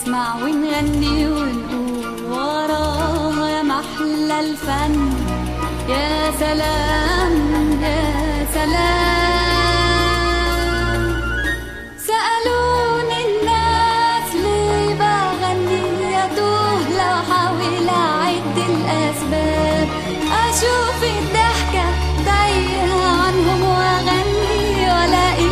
نسمع ونغني ونقول وراها يا محلى الفن يا سلام يا سلام سألوني الناس ليه بغني يتوه لو حاول أعد الأسباب أشوف الضحكة تايهة عنهم وأغني وألاقي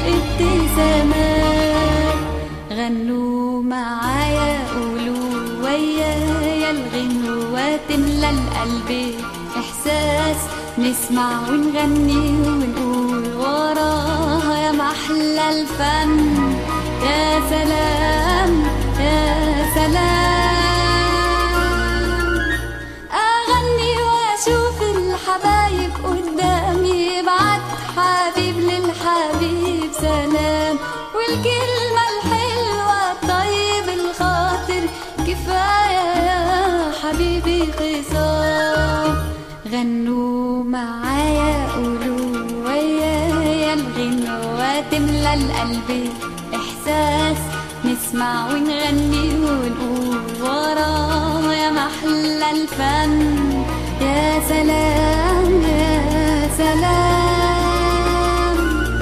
الابتسامات غنوا معايا قولوا ويايا الغنوة تملى القلب إحساس نسمع ونغني ونقول وراها يا محلى الفن يا سلام يا سلام أغني وأشوف الحبايب قدامي بعت حبيب للحبيب سلام والكلمة الحلوة الطيب الخاطر كفاية يا حبيبي خصام غنوا معايا قولوا ويايا الغنوة تملى القلب إحساس نسمع ونغني ونقول وراها يا محلى الفن يا سلام يا سلام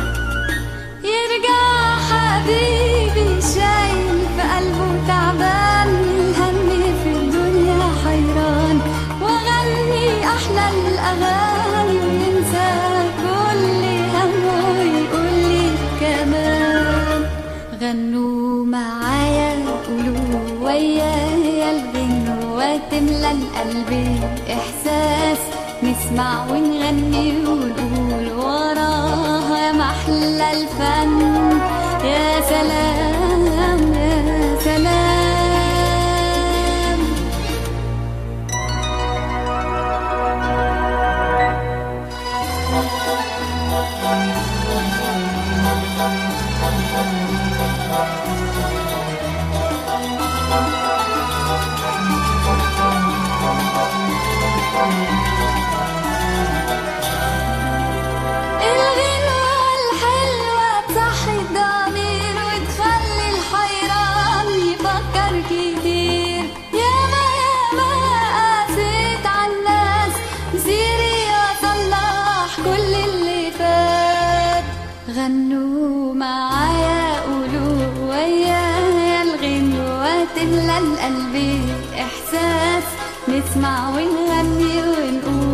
يرجع حبيبي شايل في قلبه تعبان الهم في الدنيا حيران واغني احلى الاغاني وينسى كل همه ويقول لي كمان غنوا معايا قولوا ويايا الغنوة تملى القلب إحساس نسمع ونغني ونقول وراها يا محلى الفن يا سلام يا سلام الغنوة الحلوة تصحي الضمير وتخلي الحيران يفكر كتير ياما ياما قاسيت عالناس مسيري أصلح كل اللي فات غنوا معايا قولوا ويايا الغنوة تملى القلب إحساس نسمع ونغني ونقول